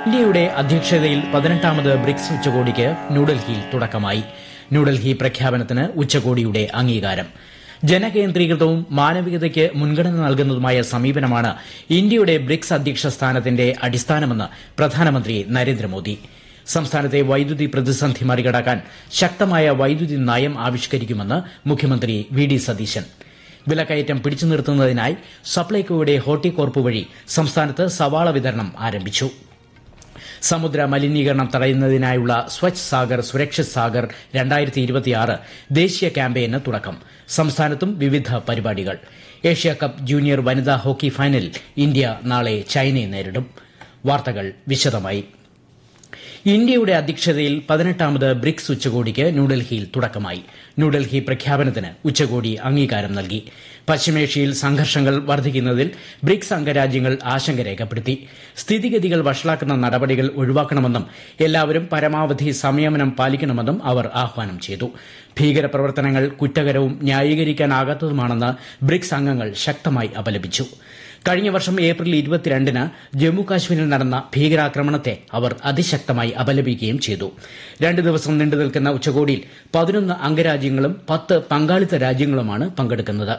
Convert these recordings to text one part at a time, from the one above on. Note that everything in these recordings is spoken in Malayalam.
ഇന്ത്യയുടെ അധ്യക്ഷതയിൽ പതിനെട്ടാമത് ബ്രിക്സ് ഉച്ചകോടിക്ക് ന്യൂഡൽഹിയിൽ തുടക്കമായി ന്യൂഡൽഹി പ്രഖ്യാപനത്തിന് ഉച്ചകോടിയുടെ അംഗീകാരം ജനകേന്ദ്രീകൃതവും മാനവികതയ്ക്ക് മുൻഗണന നൽകുന്നതുമായ സമീപനമാണ് ഇന്ത്യയുടെ ബ്രിക്സ് അധ്യക്ഷ സ്ഥാനത്തിന്റെ അടിസ്ഥാനമെന്ന് പ്രധാനമന്ത്രി നരേന്ദ്രമോദി സംസ്ഥാനത്തെ വൈദ്യുതി പ്രതിസന്ധി മറികടക്കാൻ ശക്തമായ വൈദ്യുതി നയം ആവിഷ്കരിക്കുമെന്ന് മുഖ്യമന്ത്രി വി ഡി സതീശൻ വിലക്കയറ്റം പിടിച്ചു നിർത്തുന്നതിനായി സപ്ലൈകോയുടെ ഹോർട്ടികോർപ്പ് വഴി സംസ്ഥാനത്ത് സവാള വിതരണം ആരംഭിച്ചു സമുദ്ര മലിനീകരണം തടയുന്നതിനായുള്ള സ്വച്ഛ് സാഗർ സുരക്ഷിത് സാഗർ രണ്ടായിരത്തി ഇരുപത്തിയാറ് ദേശീയ ക്യാമ്പയിന് തുടക്കം സംസ്ഥാനത്തും വിവിധ പരിപാടികൾ ഏഷ്യ കപ്പ് ജൂനിയർ വനിതാ ഹോക്കി ഫൈനലിൽ ഇന്ത്യ നാളെ ചൈനയെ നേരിടും വാർത്തകൾ വിശദമായി ഇന്ത്യയുടെ അധ്യക്ഷതയിൽ പതിനെട്ടാമത് ബ്രിക്സ് ഉച്ചകോടിക്ക് ന്യൂഡൽഹിയിൽ തുടക്കമായി ന്യൂഡൽഹി പ്രഖ്യാപനത്തിന് ഉച്ചകോടി അംഗീകാരം നൽകി പശ്ചിമേഷ്യയിൽ സംഘർഷങ്ങൾ വർദ്ധിക്കുന്നതിൽ ബ്രിക്സ് അംഗരാജ്യങ്ങൾ ആശങ്ക രേഖപ്പെടുത്തി സ്ഥിതിഗതികൾ വഷളാക്കുന്ന നടപടികൾ ഒഴിവാക്കണമെന്നും എല്ലാവരും പരമാവധി സംയമനം പാലിക്കണമെന്നും അവർ ആഹ്വാനം ചെയ്തു ഭീകരപ്രവർത്തനങ്ങൾ കുറ്റകരവും ന്യായീകരിക്കാനാകാത്തതുമാണെന്ന് ബ്രിക്സ് അംഗങ്ങൾ ശക്തമായി അപലപിച്ചു കഴിഞ്ഞ വർഷം ഏപ്രിൽ ഇരുപത്തിരണ്ടിന് ജമ്മു കാശ്മീരിൽ നടന്ന ഭീകരാക്രമണത്തെ അവർ അതിശക്തമായി അപലപിക്കുകയും ചെയ്തു രണ്ട് ദിവസം നീണ്ടു നിൽക്കുന്ന ഉച്ചകോടിയിൽ പതിനൊന്ന് അംഗരാജ്യങ്ങളും പത്ത് പങ്കാളിത്ത രാജ്യങ്ങളുമാണ് പങ്കെടുക്കുന്നത്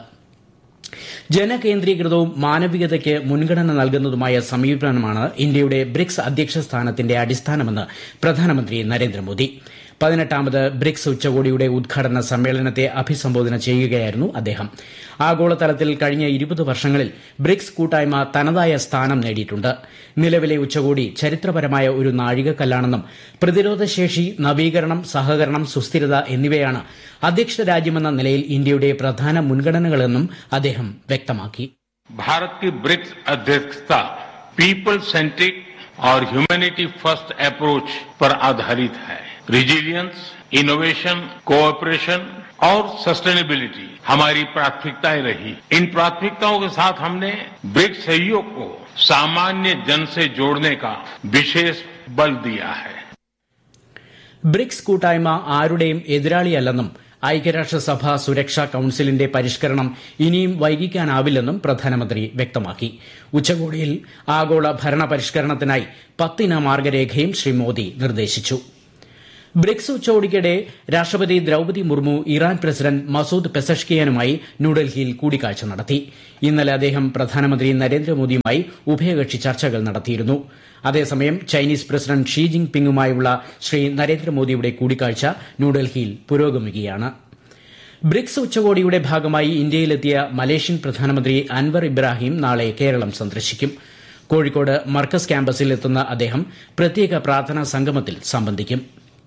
ജനകേന്ദ്രീകൃതവും മാനവികതയ്ക്ക് മുൻഗണന നൽകുന്നതുമായ സമീപനമാണ് ഇന്ത്യയുടെ ബ്രിക്സ് അധ്യക്ഷ സ്ഥാനത്തിന്റെ അടിസ്ഥാനമെന്ന് പ്രധാനമന്ത്രി നരേന്ദ്രമോദി പതിനെട്ടാമത് ബ്രിക്സ് ഉച്ചകോടിയുടെ ഉദ്ഘാടന സമ്മേളനത്തെ അഭിസംബോധന ചെയ്യുകയായിരുന്നു അദ്ദേഹം ആഗോളതലത്തിൽ കഴിഞ്ഞ ഇരുപത് വർഷങ്ങളിൽ ബ്രിക്സ് കൂട്ടായ്മ തനതായ സ്ഥാനം നേടിയിട്ടുണ്ട് നിലവിലെ ഉച്ചകോടി ചരിത്രപരമായ ഒരു നാഴികക്കല്ലാണെന്നും പ്രതിരോധശേഷി നവീകരണം സഹകരണം സുസ്ഥിരത എന്നിവയാണ് അധ്യക്ഷ രാജ്യമെന്ന നിലയിൽ ഇന്ത്യയുടെ പ്രധാന മുൻഗണനകളെന്നും അദ്ദേഹം വ്യക്തമാക്കി भारत की ब्रिक्स अध्यक्षता पीपल सेंट्रिक और ह्यूमैनिटी फर्स्ट अप्रोच पर आधारित है रिजिलियंस इनोवेशन कोऑपरेशन और सस्टेनेबिलिटी हमारी प्राथमिकताएं रही इन प्राथमिकताओं के साथ हमने ब्रिक्स सहयोग को सामान्य जन से जोड़ने का विशेष बल दिया है ബ്രിക്സ് കൂട്ടായ്മ ആരുടെയും എതിരാളിയല്ലെന്നും ഐക്യരാഷ്ട്രസഭ സുരക്ഷാ കൌൺസിലിന്റെ പരിഷ്കരണം ഇനിയും വൈകിക്കാനാവില്ലെന്നും പ്രധാനമന്ത്രി വ്യക്തമാക്കി ഉച്ചകോടിയിൽ ആഗോള ഭരണ പരിഷ്കരണത്തിനായി പത്തിന മാർഗരേഖയും ശ്രീ മോദി നിർദ്ദേശിച്ചു ബ്രിക്സ് ഉച്ചകോടിക്കിടെ രാഷ്ട്രപതി Droupadi Murmu Iran president Masoud പെസഷ്കിയാനുമായി ന്യൂഡൽഹിയിൽ കൂടിക്കാഴ്ച നടത്തി ഇന്നലെ അദ്ദേഹം പ്രധാനമന്ത്രി നരേന്ദ്രമോദിയുമായി ഉഭയകക്ഷി ചർച്ചകൾ നടത്തിയിരുന്നു അതേസമയം ചൈനീസ് പ്രസിഡന്റ് ഷീ ജിങ് പിങ്ങുമായുള്ള ശ്രീ നരേന്ദ്രമോദിയുടെ കൂടിക്കാഴ്ച ന്യൂഡൽഹിയിൽ പുരോഗമിക്കുകയാണ് ബ്രിക്സ് ഉച്ചകോടിയുടെ ഭാഗമായി ഇന്ത്യയിലെത്തിയ മലേഷ്യൻ പ്രധാനമന്ത്രി അൻവർ ഇബ്രാഹിം നാളെ കേരളം സന്ദർശിക്കും കോഴിക്കോട് മർക്കസ് ക്യാമ്പസിൽ എത്തുന്ന അദ്ദേഹം പ്രത്യേക പ്രാർത്ഥനാ സംഗമത്തിൽ സംബന്ധിക്കും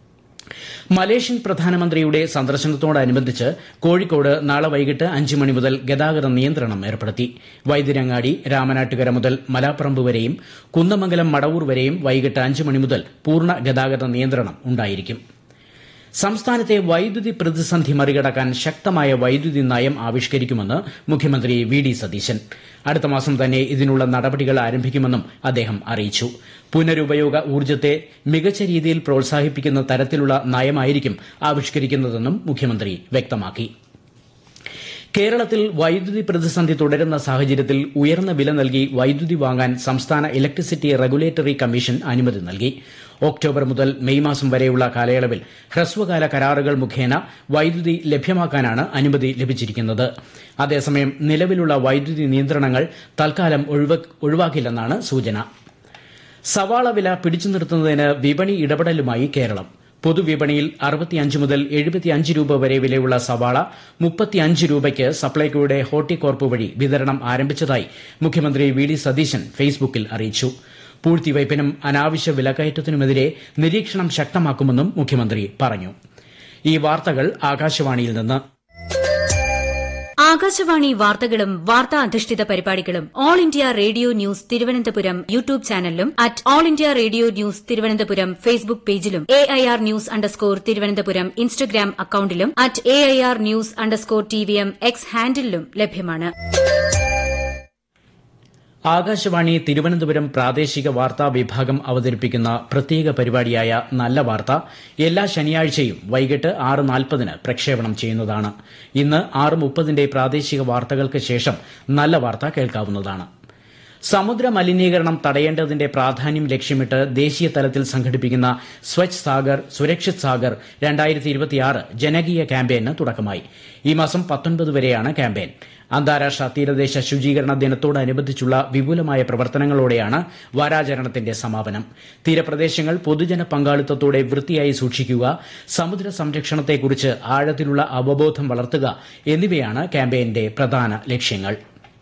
മലേഷ്യൻ പ്രധാനമന്ത്രിയുടെ സന്ദർശനത്തോടനുബന്ധിച്ച് കോഴിക്കോട് നാളെ വൈകിട്ട് അഞ്ച് മണി മുതൽ ഗതാഗത നിയന്ത്രണം ഏർപ്പെടുത്തി വൈദ്യരങ്ങാടി രാമനാട്ടുകര മുതൽ മലാപ്പറമ്പ് വരെയും കുന്നമംഗലം മടവൂർ വരെയും വൈകിട്ട് അഞ്ച് മണി മുതൽ പൂർണ്ണ ഗതാഗത നിയന്ത്രണം ഉണ്ടായിരിക്കും സംസ്ഥാനത്തെ വൈദ്യുതി പ്രതിസന്ധി മറികടക്കാൻ ശക്തമായ വൈദ്യുതി നയം ആവിഷ്കരിക്കുമെന്ന് മുഖ്യമന്ത്രി വി ഡി സതീശൻ അടുത്ത മാസം തന്നെ ഇതിനുള്ള നടപടികൾ ആരംഭിക്കുമെന്നും അദ്ദേഹം അറിയിച്ചു പുനരുപയോഗ ഊർജ്ജത്തെ മികച്ച രീതിയിൽ പ്രോത്സാഹിപ്പിക്കുന്ന തരത്തിലുള്ള നയമായിരിക്കും ആവിഷ്കരിക്കുന്നതെന്നും മുഖ്യമന്ത്രി വ്യക്തമാക്കി കേരളത്തിൽ വൈദ്യുതി പ്രതിസന്ധി തുടരുന്ന സാഹചര്യത്തിൽ ഉയർന്ന വില നൽകി വൈദ്യുതി വാങ്ങാൻ സംസ്ഥാന ഇലക്ട്രിസിറ്റി റെഗുലേറ്ററി കമ്മീഷൻ അനുമതി നൽകി ഒക്ടോബർ മുതൽ മെയ് മാസം വരെയുള്ള കാലയളവിൽ ഹ്രസ്വകാല കരാറുകൾ മുഖേന വൈദ്യുതി ലഭ്യമാക്കാനാണ് അനുമതി ലഭിച്ചിരിക്കുന്നത് അതേസമയം നിലവിലുള്ള വൈദ്യുതി നിയന്ത്രണങ്ങൾ തൽക്കാലം ഒഴിവാക്കില്ലെന്നാണ് സൂചന സവാള വില പിടിച്ചു നിർത്തുന്നതിന് വിപണി ഇടപെടലുമായി കേരളം പൊതുവിപണിയിൽ അറുപത്തിയഞ്ച് മുതൽ എഴുപത്തിയഞ്ച് രൂപ വരെ വിലയുള്ള സവാള മുപ്പത്തിയഞ്ച് രൂപയ്ക്ക് സപ്ലൈകോയുടെ ഹോർട്ടികോർപ്പ് വഴി വിതരണം ആരംഭിച്ചതായി മുഖ്യമന്ത്രി വി ഡി സതീശൻ ഫേസ്ബുക്കിൽ അറിയിച്ചു പൂഴ്ത്തിവയ്പ്പിനും അനാവശ്യ വിലക്കയറ്റത്തിനുമെതിരെ നിരീക്ഷണം ശക്തമാക്കുമെന്നും മുഖ്യമന്ത്രി പറഞ്ഞു ഈ വാർത്തകൾ ആകാശവാണിയിൽ നിന്ന് ആകാശവാണി വാർത്തകളും വാർത്താ അധിഷ്ഠിത പരിപാടികളും all India radio news Thiruvananthapuram YouTube ചാനലിലും at all India radio news Thiruvananthapuram Facebook പേജിലും A I R news underscore Thiruvananthapuram Instagram അക്കൌണ്ടിലും at A I R news underscore T V M X ഹാൻഡിലും ലഭ്യമാണ് ആകാശവാണി തിരുവനന്തപുരം പ്രാദേശിക വാർത്താ വിഭാഗം അവതരിപ്പിക്കുന്ന പ്രത്യേക പരിപാടിയായ നല്ല വാർത്ത എല്ലാ ശനിയാഴ്ചയും വൈകിട്ട് ആറ് നാൽപ്പതിന് പ്രക്ഷേപണം ചെയ്യുന്നതാണ് ഇന്ന് ആറ് മുപ്പതിന്റെ പ്രാദേശിക വാർത്തകൾക്ക് ശേഷം നല്ല വാർത്ത കേൾക്കാവുന്നതാണ് സമുദ്ര മലിനീകരണം തടയേണ്ടതിന്റെ പ്രാധാന്യം ലക്ഷ്യമിട്ട് ദേശീയ തലത്തിൽ സംഘടിപ്പിക്കുന്ന സ്വച്ഛ് സാഗർ സുരക്ഷിത് സാഗർ രണ്ടായിരത്തി ഇരുപത്തിയാറ് ജനകീയ ക്യാമ്പയിന് തുടക്കമായി ഈ മാസം പത്തൊൻപത് വരെയാണ് ക്യാമ്പയിൻ അന്താരാഷ്ട്ര തീരദേശ ശുചീകരണ ദിനത്തോടനുബന്ധിച്ചുള്ള വിപുലമായ പ്രവർത്തനങ്ങളോടെയാണ് വാരാചരണത്തിന്റെ സമാപനം തീരപ്രദേശങ്ങൾ പൊതുജന പങ്കാളിത്തത്തോടെ വൃത്തിയായി സൂക്ഷിക്കുക സമുദ്ര സംരക്ഷണത്തെക്കുറിച്ച് ആഴത്തിലുള്ള അവബോധം വളർത്തുക എന്നിവയാണ് ക്യാമ്പയിന്റെ പ്രധാന ലക്ഷ്യങ്ങൾ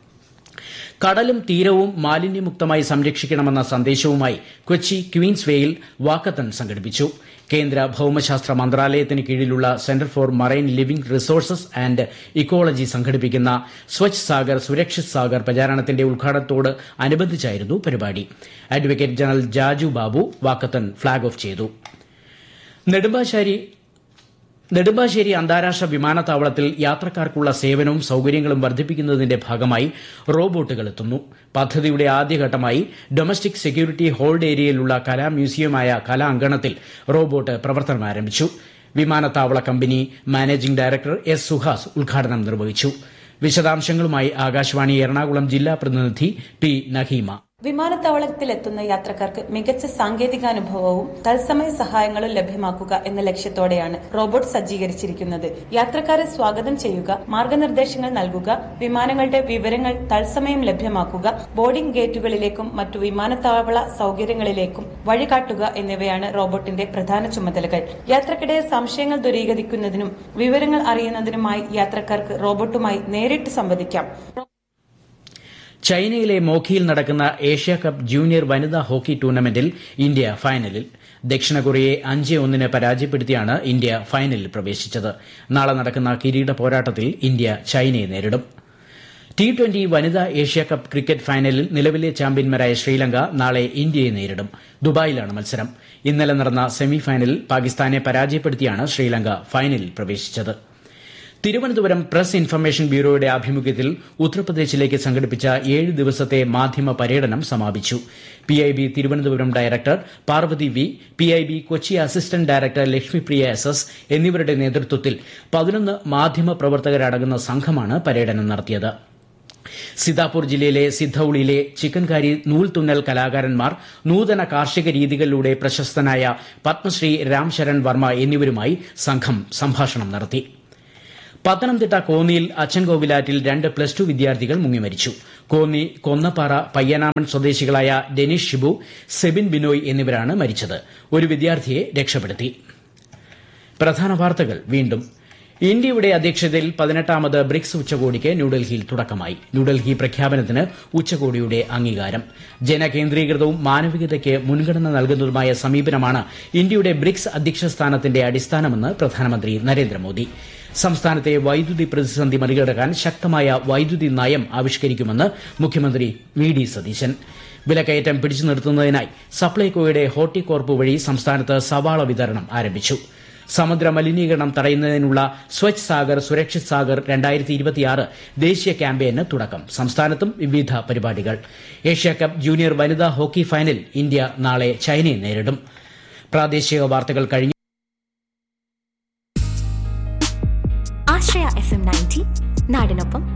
കടലും തീരവും മാലിന്യമുക്തമായി സംരക്ഷിക്കണമെന്ന സന്ദേശവുമായി കൊച്ചി ക്വീൻസ് വേയിൽ വാക്കത്തൺ സംഘടിപ്പിച്ചു കേന്ദ്ര ഭൌമശാസ്ത്ര മന്ത്രാലയത്തിന് കീഴിലുള്ള centre for marine living resources and ecology സംഘടിപ്പിക്കുന്ന സ്വച്ഛ് സാഗർ സുരക്ഷിത് സാഗർ പ്രചാരണത്തിന്റെ ഉദ്ഘാടനത്തോട് അനുബന്ധിച്ചായിരുന്നു പരിപാടി advocate general Jaju Babu walkathon flag off ചെയ്തു നെടുമ്പാശ്ശേരി നെടുമ്പാശ്ശേരി അന്താരാഷ്ട്ര വിമാനത്താവളത്തിൽ യാത്രക്കാർക്കുള്ള സേവനവും സൌകര്യങ്ങളും വർദ്ധിപ്പിക്കുന്നതിന്റെ ഭാഗമായി റോബോട്ടുകൾ എത്തുന്നു പദ്ധതിയുടെ ആദ്യഘട്ടമായി ഡൊമസ്റ്റിക് സെക്യൂരിറ്റി ഹോൾഡ് ഏരിയയിലുള്ള കലാ മ്യൂസിയമായ കലാ അങ്കണത്തിൽ റോബോട്ട് പ്രവർത്തനം ആരംഭിച്ചു വിമാനത്താവള company managing director S Suhas ഉദ്ഘാടനം നിർവഹിച്ചു വിശദാംശങ്ങളുമായി ആകാശവാണി എറണാകുളം ജില്ലാ പ്രതിനിധി പി നഹീമ വിമാനത്താവളത്തിലെത്തുന്ന യാത്രക്കാർക്ക് മികച്ച സാങ്കേതികാനുഭവവും തത്സമയ സഹായങ്ങളും ലഭ്യമാക്കുക എന്ന ലക്ഷ്യത്തോടെയാണ് റോബോട്ട് സജ്ജീകരിച്ചിരിക്കുന്നത് യാത്രക്കാരെ സ്വാഗതം ചെയ്യുക മാർഗനിർദ്ദേശങ്ങൾ നൽകുക വിമാനങ്ങളുടെ വിവരങ്ങൾ തത്സമയം ലഭ്യമാക്കുക ബോർഡിംഗ് ഗേറ്റുകളിലേക്കും മറ്റു വിമാനത്താവള സൌകര്യങ്ങളിലേക്കും വഴികാട്ടുക എന്നിവയാണ് റോബോട്ടിന്റെ പ്രധാന ചുമതലകൾ യാത്രക്കിടെ സംശയങ്ങൾ ദൂരീകരിക്കുന്നതിനും വിവരങ്ങൾ അറിയുന്നതിനുമായി യാത്രക്കാർക്ക് റോബോട്ടുമായി നേരിട്ട് സംവദിക്കാം ചൈനയിലെ മോഖിയിൽ നടക്കുന്ന ഏഷ്യ കപ്പ് ജൂനിയർ വനിതാ ഹോക്കി ടൂർണമെന്റിൽ ഇന്ത്യ ഫൈനലിൽ ദക്ഷിണ കൊറിയയെ അഞ്ച് ഒന്നിന് പരാജയപ്പെടുത്തിയാണ് ഇന്ത്യ ഫൈനലിൽ പ്രവേശിച്ചത് നാളെ നടക്കുന്ന കിരീട പോരാട്ടത്തിൽ ഇന്ത്യ ചൈനയെ നേരിടും ടി ട്വന്റി വനിതാ ഏഷ്യ കപ്പ് ക്രിക്കറ്റ് ഫൈനലിൽ നിലവിലെ ചാമ്പ്യന്മാരായ ശ്രീലങ്ക നാളെ ഇന്ത്യയെ നേരിടും ദുബായിലാണ് മത്സരം ഇന്നലെ നടന്ന സെമിഫൈനലിൽ പാകിസ്ഥാനെ പരാജയപ്പെടുത്തിയാണ് ശ്രീലങ്ക ഫൈനലിൽ പ്രവേശിച്ചത് തിരുവനന്തപുരം പ്രസ് ഇൻഫർമേഷൻ ബ്യൂറോയുടെ ആഭിമുഖ്യത്തിൽ ഉത്തർപ്രദേശിലേക്ക് സംഘടിപ്പിച്ച ഏഴ് ദിവസത്തെ മാധ്യമ പര്യടനം സമാപിച്ചു PIB Thiruvananthapuram director Parvathy V PIB Kochi assistant director Lakshmipriya S S എന്നിവരുടെ നേതൃത്വത്തിൽ പതിനൊന്ന് മാധ്യമ പ്രവർത്തകരടങ്ങുന്ന സംഘമാണ് പര്യടനം നടത്തിയത് സിതാപൂർ ജില്ലയിലെ സിദ്ധൌളിയിലെ ചിക്കൻകാരി നൂൽ തുന്നൽ കലാകാരന്മാർ നൂതന കാർഷിക രീതികളിലൂടെ പ്രശസ്തനായ പത്മശ്രീ രാംശരൺ വർമ്മ എന്നിവരുമായി സംഘം സംഭാഷണം നടത്തി പത്തനംതിട്ട കോന്നിയിൽ അച്ചൻകോവിലാറ്റിൽ രണ്ട് പ്ലസ് ടു വിദ്യാർത്ഥികൾ മുങ്ങിമരിച്ചു കോന്നി കൊന്നപ്പാറ പയ്യനാമൺ സ്വദേശികളായ ഡെനിഷ് ഷിബു സെബിൻ ബിനോയ് എന്നിവരാണ് മരിച്ചത് ഒരു വിദ്യാർത്ഥിയെ രക്ഷപ്പെടുത്തി പ്രധാന വാർത്തകൾ വീണ്ടും ഇന്ത്യയുടെ അധ്യക്ഷതയിൽ പതിനെട്ടാമത് ബ്രിക്സ് ഉച്ചകോടിക്ക് ന്യൂഡൽഹിയിൽ തുടക്കമായി ന്യൂഡൽഹി പ്രഖ്യാപനത്തിന് ഉച്ചകോടിയുടെ അംഗീകാരം ജനകേന്ദ്രീകൃതവും മാനവികതയ്ക്ക് മുൻഗണന നൽകുന്നതുമായ സമീപനമാണ് ഇന്ത്യയുടെ ബ്രിക്സ് അധ്യക്ഷ സ്ഥാനത്തിന്റെ അടിസ്ഥാനമെന്ന് പ്രധാനമന്ത്രി നരേന്ദ്രമോദി സംസ്ഥാനത്തെ വൈദ്യുതി പ്രതിസന്ധി മറികടക്കാൻ ശക്തമായ വൈദ്യുതി നയം ആവിഷ്കരിക്കുമെന്ന് മുഖ്യമന്ത്രി വി ഡി സതീശൻ വിലക്കയറ്റം പിടിച്ചു നിർത്തുന്നതിനായി സപ്ലൈകോയുടെ ഹോർട്ടികോർപ്പ് വഴി സംസ്ഥാനത്ത് സവാള വിതരണം ആരംഭിച്ചു സമുദ്ര മലിനീകരണം തടയുന്നതിനുള്ള സ്വച്ഛ് സാഗർ സുരക്ഷിത് സാഗർ രണ്ടായിരത്തി ഇരുപത്തിയാറ് ദേശീയ ക്യാമ്പയിന് തുടക്കം സംസ്ഥാനത്തും വിവിധ പരിപാടികൾ ഏഷ്യ കപ്പ് ജൂനിയർ വനിതാ ഹോക്കി ഫൈനൽ ഇന്ത്യ നാളെ ചൈനയെ നേരിടും പ്രാദേശിക വാർത്തകൾ കഴിഞ്ഞു ആശ്രയ എഫ് എം നയൻറ്റി നാടിനൊപ്പം